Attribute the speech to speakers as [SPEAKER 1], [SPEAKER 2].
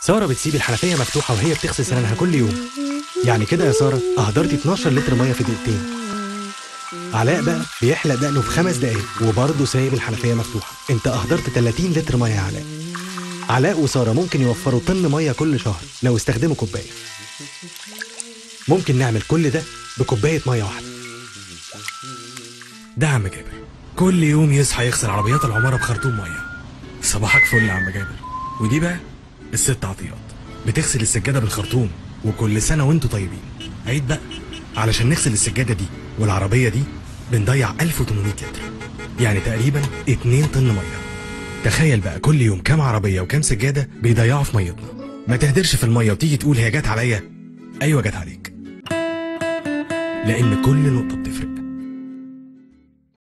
[SPEAKER 1] ساره بتسيب الحنفيه مفتوحه وهي بتغسل سنانها كل يوم يعني كده يا ساره اهدرتي 12 لتر ميه في دقيقتين علاء بقى بيحلق دقنه في خمس دقايق وبرضه سايب الحنفيه مفتوحه انت اهدرت 30 لتر ميه يا علاء علاء وساره ممكن يوفروا طن ميه كل شهر لو استخدموا كوبايه ممكن نعمل كل ده بكوبايه ميه واحده ده عم جابر كل يوم يصحى يغسل عربيات العماره بخرطوم ميه صباحك فل يا عم جابر ودي بقى الست عطيات بتغسل السجاده بالخرطوم وكل سنه وانتوا طيبين عيد بقى علشان نغسل السجاده دي والعربيه دي بنضيع 1800 لتر يعني تقريبا 2 طن ميه تخيل بقى كل يوم كام عربيه وكام سجاده بيضيعوا في ميتنا ما تهدرش في الميه وتيجي تقول هي جت عليا ايوه جت عليك لان كل نقطه